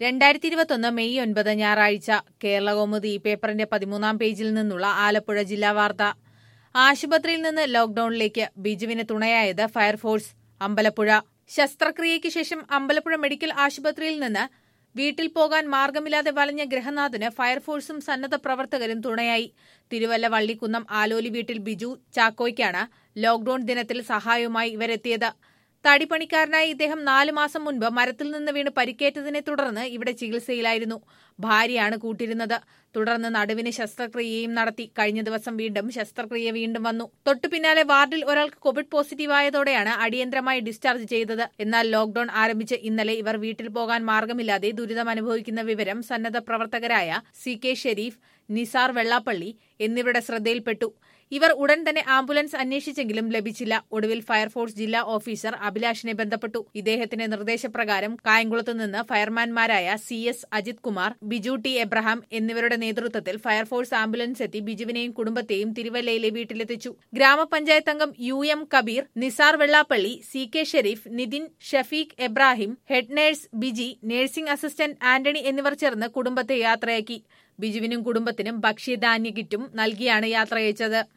രണ്ടായിരത്തി ഇരുപത്തൊന്ന് മെയ് ഒൻപത് ഞായറാഴ്ച കേരളകൗമുദി ഈ പേപ്പറിന്റെ പതിമൂന്നാം പേജിൽ നിന്നുള്ള ആലപ്പുഴ ജില്ലാ വാർത്ത ആശുപത്രിയിൽ നിന്ന് ലോക്ഡൌണിലേക്ക് ബിജുവിന് തുണയായത് ഫയർഫോഴ്സ് അമ്പലപ്പുഴ ശസ്ത്രക്രിയയ്ക്ക് ശേഷം അമ്പലപ്പുഴ മെഡിക്കൽ ആശുപത്രിയിൽ നിന്ന് വീട്ടിൽ പോകാൻ മാർഗമില്ലാതെ വലഞ്ഞ ഗൃഹനാഥന് ഫയർഫോഴ്സും സന്നദ്ധ പ്രവർത്തകരും തുണയായി തിരുവല്ല വള്ളിക്കുന്നം ആലോലി വീട്ടിൽ ബിജു ചാക്കോയ്ക്കാണ് ലോക്ഡൌൺ ദിനത്തിൽ സഹായവുമായി ഇവരെത്തിയത് തടിപ്പണിക്കാരനായ ഇദ്ദേഹം നാലു മാസം മുൻപ് മരത്തിൽ നിന്ന് വീണ് പരിക്കേറ്റതിനെ തുടർന്ന് ഇവിടെ ചികിത്സയിലായിരുന്നു ഭാര്യയാണ് കൂട്ടിരുന്നത് തുടർന്ന് നടുവിന് ശസ്ത്രക്രിയയും നടത്തി കഴിഞ്ഞ ദിവസം വീണ്ടും ശസ്ത്രക്രിയ വീണ്ടും വന്നു തൊട്ടു പിന്നാലെ വാർഡിൽ ഒരാൾക്ക് കോവിഡ് പോസിറ്റീവായതോടെയാണ് അടിയന്തരമായി ഡിസ്ചാർജ് ചെയ്തത് എന്നാൽ ലോക്ഡൌൺ ആരംഭിച്ച് ഇന്നലെ ഇവർ വീട്ടിൽ പോകാൻ മാർഗമില്ലാതെ ദുരിതം അനുഭവിക്കുന്ന വിവരം സന്നദ്ധ പ്രവർത്തകരായ സി കെ ഷെരീഫ് നിസാർ വെള്ളാപ്പള്ളി എന്നിവരുടെ ശ്രദ്ധയിൽപ്പെട്ടു ഇവർ ഉടൻ തന്നെ ആംബുലൻസ് അന്വേഷിച്ചെങ്കിലും ലഭിച്ചില്ല ഒടുവിൽ ഫയർഫോഴ്സ് ജില്ലാ ഓഫീസർ അഭിലാഷിനെ ബന്ധപ്പെട്ടു ഇദ്ദേഹത്തിന്റെ നിർദ്ദേശപ്രകാരം കായംകുളത്ത് നിന്ന് ഫയർമാൻമാരായ C S Ajith Kumar Biju T Abraham എന്നിവരുടെ നേതൃത്വത്തിൽ ഫയർഫോഴ്സ് ആംബുലൻസ് എത്തി ബിജുവിനെയും കുടുംബത്തെയും തിരുവല്ലയിലെ വീട്ടിലെത്തിച്ചു ഗ്രാമപഞ്ചായത്ത് അംഗം U M Kabeer Nizar Vellappally C K Shereef Nithin Shafeeq Ebrahim head nurse Biji nursing assistant Antony എന്നിവർ ചേർന്ന് കുടുംബത്തെ യാത്രയാക്കി ബിജുവിനും കുടുംബത്തിനും ഭക്ഷ്യധാന്യ കിറ്റും നൽകിയാണ് യാത്രയച്ചത്